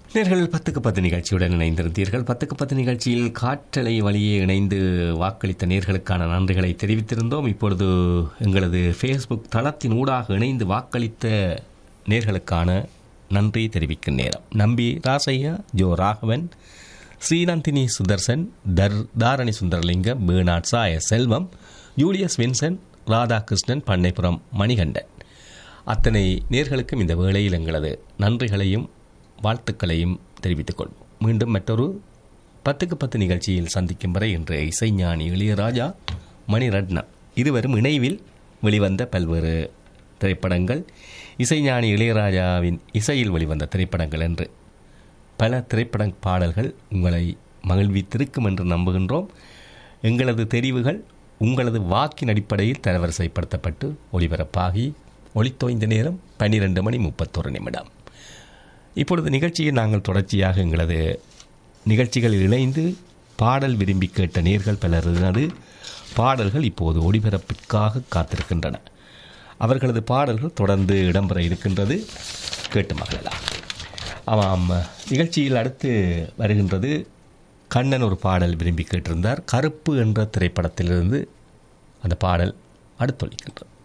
நேர்கள் பத்துக்கு பத்து நிகழ்ச்சியுடன் இணைந்திருந்தீர்கள் பத்துக்கு பத்து நிகழ்ச்சியில் காற்றலை வழியே இணைந்து வாக்களித்த நேர்களுக்கான நன்றிகளை தெரிவித்திருந்தோம் இப்பொழுது எங்களது ஃபேஸ்புக் தளத்தின் ஊடாக இணைந்து வாக்களித்த நேர்களுக்கான நன்றி தெரிவிக்கும் நேரம் நம்பி ராசையா ஜோ ராகவன் ஸ்ரீநந்தினி சுதர்சன் தர் தாரணி சுந்தரலிங்கம் பேர்னாட் சாய செல்வம் ஜூலியஸ் வின்சன் ராதாகிருஷ்ணன் பண்ணைப்புறம் மணிகண்டன் அத்தனை நேர்களுக்கும் இந்த வேளையில் எங்களது நன்றிகளையும் வாழ்த்துக்களையும் தெரிவித்துக் கொள்வோம் மீண்டும் மற்றொரு பத்துக்கு பத்து நிகழ்ச்சியில் சந்திக்கும் வரை இன்று இசைஞானி இளையராஜா மணிரத்னம் இருவரும் இணைவில் வெளிவந்த பல்வேறு திரைப்படங்கள் இசைஞானி இளையராஜாவின் இசையில் வெளிவந்த திரைப்படங்கள் என்று பல திரைப்பட பாடல்கள் உங்களை மகிழ்வித்திருக்கும் என்று நம்புகின்றோம் எங்களது தெரிவுகள் உங்களது வாக்கின் அடிப்படையில் தரவரிசைப்படுத்தப்பட்டு ஒளிபரப்பாகி ஒளித்தோய்ந்த நேரம் பன்னிரெண்டு மணி முப்பத்தொரு நிமிடம் இப்பொழுது நிகழ்ச்சியை நாங்கள் தொடர்ச்சியாக எங்களது நிகழ்ச்சிகளில் இணைந்து பாடல் விரும்பி கேட்ட நேர்கள் பலரது பாடல்கள் இப்போது ஒளிபரப்பிற்காக காத்திருக்கின்றன அவர்களது பாடல்கள் தொடர்ந்து இடம்பெற இருக்கின்றது கேட்டு மகளலாம் ஆமாம் நிகழ்ச்சியில் அடுத்து வருகின்றது கண்ணன் ஒரு பாடல் விரும்பி கேட்டிருந்தார் கருப்பு என்ற திரைப்படத்திலிருந்து அந்த பாடல் அடுத்தொழிக்கின்றது